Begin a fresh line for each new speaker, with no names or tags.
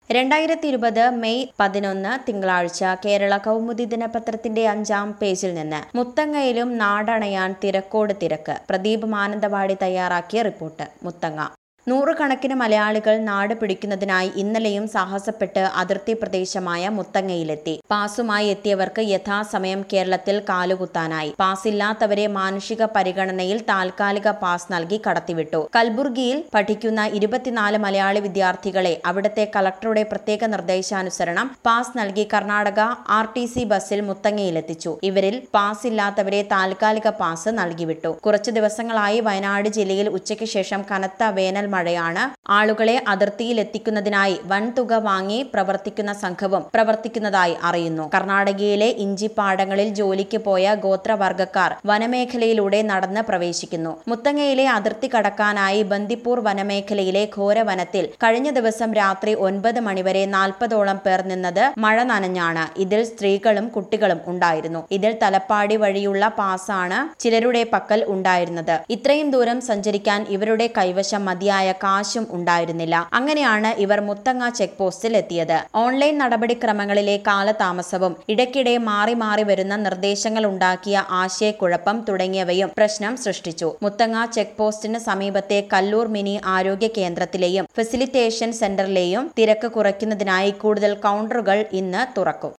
രണ്ടായിരത്തി ഇരുപത് മെയ് പതിനൊന്ന് തിങ്കളാഴ്ച കേരള കൗമുദി ദിനപത്രത്തിന്റെ അഞ്ചാം പേജിൽ നിന്ന് മുത്തങ്ങയിലും നാടണയാൻ തിരക്കോട് തിരക്ക് പ്രദീപ് മാനന്തവാടി തയ്യാറാക്കിയ റിപ്പോർട്ട് മുത്തങ്ങ നൂറുകണക്കിന് മലയാളികൾ നാട് പിടിക്കുന്നതിനായി ഇന്നലെയും സാഹസപ്പെട്ട് അതിർത്തി പ്രദേശമായ മുത്തങ്ങയിലെത്തി പാസുമായി എത്തിയവർക്ക് യഥാസമയം കേരളത്തിൽ കാലുകുത്താനായി പാസ് ഇല്ലാത്തവരെ മാനുഷിക പരിഗണനയിൽ താൽക്കാലിക പാസ് നൽകി കടത്തിവിട്ടു കൽബുർഗിയിൽ പഠിക്കുന്ന ഇരുപത്തിനാല് മലയാളി വിദ്യാർത്ഥികളെ അവിടുത്തെ കളക്ടറുടെ പ്രത്യേക നിർദ്ദേശാനുസരണം പാസ് നൽകി കർണാടക ആർ ടി സി ബസ്സിൽ മുത്തങ്ങയിലെത്തിച്ചു ഇവരിൽ പാസ് ഇല്ലാത്തവരെ താൽക്കാലിക പാസ് നൽകിവിട്ടു കുറച്ചു ദിവസങ്ങളായി വയനാട് ജില്ലയിൽ ഉച്ചയ്ക്ക് ശേഷം കനത്ത വേനൽ മഴയാണ് ആളുകളെ അതിർത്തിയിൽ എത്തിക്കുന്നതിനായി വൻതുക വാങ്ങി പ്രവർത്തിക്കുന്ന സംഘവും പ്രവർത്തിക്കുന്നതായി അറിയുന്നു കർണാടകയിലെ ഇഞ്ചിപ്പാടങ്ങളിൽ ജോലിക്ക് പോയ ഗോത്രവർഗക്കാർ വനമേഖലയിലൂടെ നടന്ന് പ്രവേശിക്കുന്നു മുത്തങ്ങയിലെ അതിർത്തി കടക്കാനായി ബന്ദിപ്പൂർ വനമേഖലയിലെ ഘോരവനത്തിൽ കഴിഞ്ഞ ദിവസം രാത്രി ഒൻപത് മണിവരെ നാൽപ്പതോളം പേർ നിന്നത് മഴ നനഞ്ഞാണ് ഇതിൽ സ്ത്രീകളും കുട്ടികളും ഉണ്ടായിരുന്നു ഇതിൽ തലപ്പാടി വഴിയുള്ള പാസാണ് ചിലരുടെ പക്കൽ ഉണ്ടായിരുന്നത് ഇത്രയും ദൂരം സഞ്ചരിക്കാൻ ഇവരുടെ കൈവശം മതിയായ കാശും ഉണ്ടായിരുന്നില്ല അങ്ങനെയാണ് ഇവർ മുത്തങ്ങ ചെക്ക് പോസ്റ്റിൽ എത്തിയത് ഓൺലൈൻ നടപടിക്രമങ്ങളിലെ കാലതാമസവും ഇടയ്ക്കിടെ മാറി മാറി വരുന്ന നിർദ്ദേശങ്ങൾ ഉണ്ടാക്കിയ ആശയക്കുഴപ്പം തുടങ്ങിയവയും പ്രശ്നം സൃഷ്ടിച്ചു മുത്തങ്ങ ചെക്ക് പോസ്റ്റിന് സമീപത്തെ കല്ലൂർ മിനി ആരോഗ്യ കേന്ദ്രത്തിലെയും ഫെസിലിറ്റേഷൻ സെന്ററിലെയും തിരക്ക് കുറയ്ക്കുന്നതിനായി കൂടുതൽ കൗണ്ടറുകൾ ഇന്ന് തുറക്കും